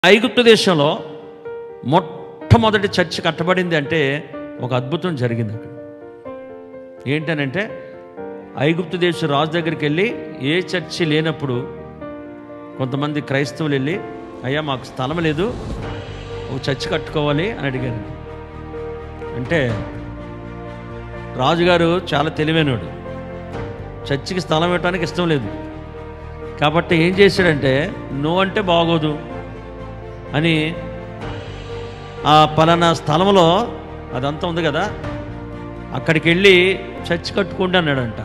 ఐగుప్తు దేశంలో మొట్టమొదటి చర్చ్ కట్టబడింది అంటే ఒక అద్భుతం జరిగింది అక్కడ ఏంటనంటే ఐగుప్తు దేశ రాజు దగ్గరికి వెళ్ళి ఏ చర్చి లేనప్పుడు కొంతమంది క్రైస్తవులు వెళ్ళి అయ్యా మాకు స్థలం లేదు ఒక చర్చ్ కట్టుకోవాలి అని అడిగారు అంటే రాజుగారు చాలా తెలివైనడు చర్చికి స్థలం ఇవ్వడానికి ఇష్టం లేదు కాబట్టి ఏం చేశాడంటే నువ్వు అంటే బాగోదు అని ఆ పలానా స్థలంలో అదంతా ఉంది కదా అక్కడికి వెళ్ళి చర్చ్ కట్టుకోండి అన్నాడంట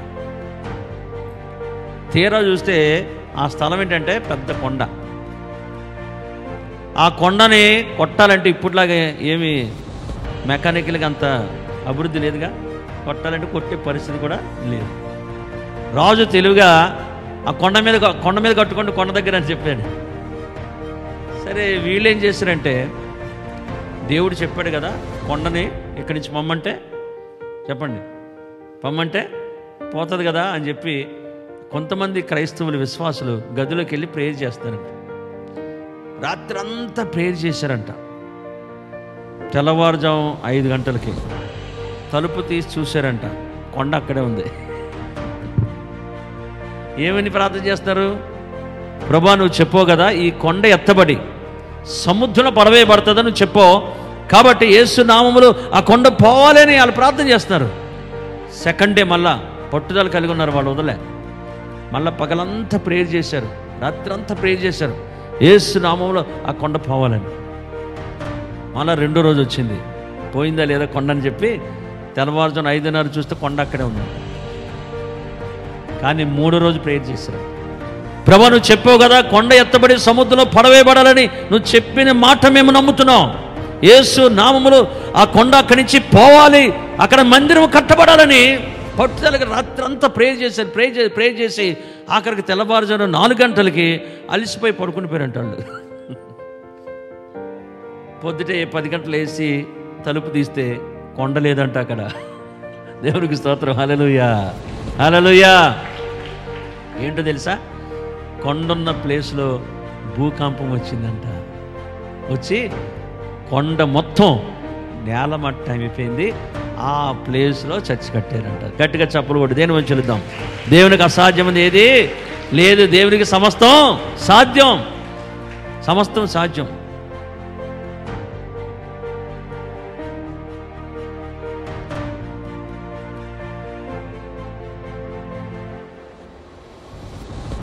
తీరా చూస్తే ఆ స్థలం ఏంటంటే పెద్ద కొండ ఆ కొండని కొట్టాలంటే ఇప్పటిలాగే ఏమి మెకానికల్గా అంత అభివృద్ధి లేదుగా కొట్టాలంటే కొట్టే పరిస్థితి కూడా లేదు రాజు తెలివిగా ఆ కొండ మీద కొండ మీద కట్టుకోండి కొండ దగ్గర అని చెప్పాడు సరే వీళ్ళు ఏం చేశారంటే దేవుడు చెప్పాడు కదా కొండని ఇక్కడి నుంచి పొమ్మంటే చెప్పండి పొమ్మంటే పోతుంది కదా అని చెప్పి కొంతమంది క్రైస్తవులు విశ్వాసులు గదిలోకి వెళ్ళి ప్రేయర్ చేస్తారంట రాత్రి అంతా ప్రేయర్ చేశారంట తెల్లవారుజాము ఐదు గంటలకి తలుపు తీసి చూశారంట కొండ అక్కడే ఉంది ఏమని ప్రార్థన చేస్తారు ప్రభా నువ్వు చెప్పావు కదా ఈ కొండ ఎత్తబడి సముద్రంలో పడవేయబడుతుందని నువ్వు చెప్పావు కాబట్టి యేసు నామములు ఆ కొండ పోవాలని వాళ్ళు ప్రార్థన చేస్తున్నారు సెకండ్ డే మళ్ళా పట్టుదల కలిగి ఉన్నారు వాళ్ళు వదలే మళ్ళా పగలంతా ప్రేయర్ చేశారు రాత్రి అంతా ప్రేయర్ చేశారు యేసు నామంలో ఆ కొండ పోవాలని మళ్ళా రెండో రోజు వచ్చింది పోయిందా లేదా కొండ అని చెప్పి తెల్లవారుజామున ఐదున్నర చూస్తే కొండ అక్కడే ఉంది కానీ మూడో రోజు ప్రేయర్ చేశారు ప్రభా నువ్వు చెప్పావు కదా కొండ ఎత్తబడి సముద్రంలో పడవేయబడాలని నువ్వు చెప్పిన మాట మేము నమ్ముతున్నాం యేసు నామములు ఆ కొండ అక్కడి నుంచి పోవాలి అక్కడ మందిరం కట్టబడాలని పట్టుదలకి రాత్రంతా ప్రే చేశారు ప్రే చేసి ప్రే చేసి ఆఖరికి తెల్లవారుజాము నాలుగు గంటలకి అలిసిపోయి పడుకుని పోయారంట వాళ్ళు పొద్దుటే పది గంటలు వేసి తలుపు తీస్తే కొండ లేదంట అక్కడ దేవునికి స్తోత్రం హలలుయా హలలుయా ఏంటో తెలుసా కొండున్న ప్లేస్లో భూకంపం వచ్చిందంట వచ్చి కొండ మొత్తం నేల మట్టం అయిపోయింది ఆ ప్లేస్లో చర్చి కట్టారంట గట్టిగా చప్పులు కొట్టి దేని మంచి వెళుద్దాం దేవునికి అసాధ్యమైనది ఏది లేదు దేవునికి సమస్తం సాధ్యం సమస్తం సాధ్యం